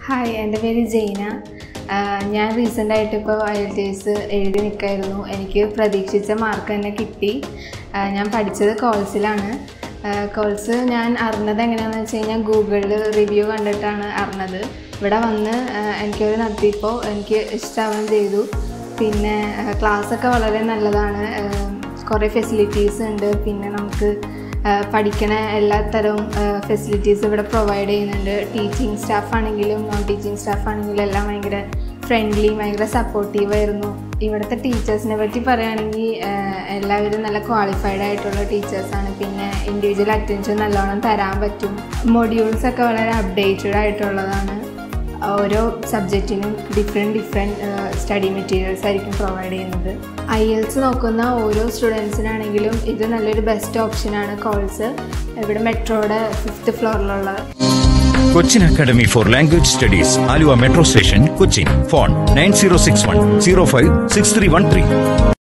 hi എൻ്റെ പേര് ജെയ്ന ആഹ് ഞാൻ റീസെൻ്റ് ആയിട്ട് ഇപ്പോൾ ഐ എൽ ടി എസ് എഴുതി നിൽക്കായിരുന്നു എനിക്ക് പ്രതീക്ഷിച്ച മാർക്ക് തന്നെ കിട്ടി ആഹ് ഞാൻ പഠിച്ചത് കോൾസിലാണ് കോൾസ് ഞാൻ അറിഞ്ഞത് എങ്ങനെയാണെന്ന് വെച്ച് കഴിഞ്ഞാൽ ഗൂഗിളിൽ റിവ്യൂ കണ്ടിട്ടാണ് അറിഞ്ഞത് ഇവിടെ വന്ന് ആഹ് എനിക്കൊരു നടത്തിയപ്പോൾ എനിക്ക് ഇഷ്ടമാവുകയും ചെയ്തു പിന്നെ ക്ലാസ്സൊക്കെ വളരെ നല്ലതാണ് ആഹ് കുറേ ഫെസിലിറ്റീസ് ഉണ്ട് പിന്നെ നമുക്ക് ആഹ് പഠിക്കണ എല്ലാ തരവും ഫെസിലിറ്റീസ് ഇവിടെ പ്രൊവൈഡ് ചെയ്യുന്നുണ്ട് ടീച്ചിങ് സ്റ്റാഫ് ആണെങ്കിലും നോൺ ടീച്ചിങ് സ്റ്റാഫ് ആണെങ്കിലും എല്ലാം ഭയങ്കര ഫ്രണ്ട്ലി ഭയങ്കര സപ്പോർട്ടീവ് ആയിരുന്നു ഇവിടുത്തെ ടീച്ചേഴ്സിനെ പറ്റി പറയുകയാണെങ്കിൽ ആഹ് എല്ലാവരും നല്ല ക്വാളിഫൈഡ് ആയിട്ടുള്ള ടീച്ചേഴ്സാണ് പിന്നെ ഇൻഡിവിജ്വൽ അറ്റൻഷൻ നല്ലോണം തരാൻ പറ്റും മൊഡ്യൂൾസ് ഒക്കെ വളരെ അപ്ഡേറ്റഡ് ആയിട്ടുള്ളതാണ് ഓരോ സബ്ജക്റ്റിനും ഡിഫറെൻറ്റ് ഡിഫറെൻറ്റ് സ്റ്റഡി മെറ്റീരിയൽസ് ആയിരിക്കും പ്രൊവൈഡ് ചെയ്യുന്നത് ഐ എൽസ് നോക്കുന്ന ഓരോ സ്റ്റുഡൻസിനാണെങ്കിലും ഇത് നല്ലൊരു ബെസ്റ്റ് ഓപ്ഷനാണ് കോൾസ് ഇവിടെ മെട്രോയുടെ ഫിഫ്ത്ത് ഫ്ലോറിലുള്ള Cochin academy for language studies Aluva metro station Cochin phone nine zero six one zero five six three one three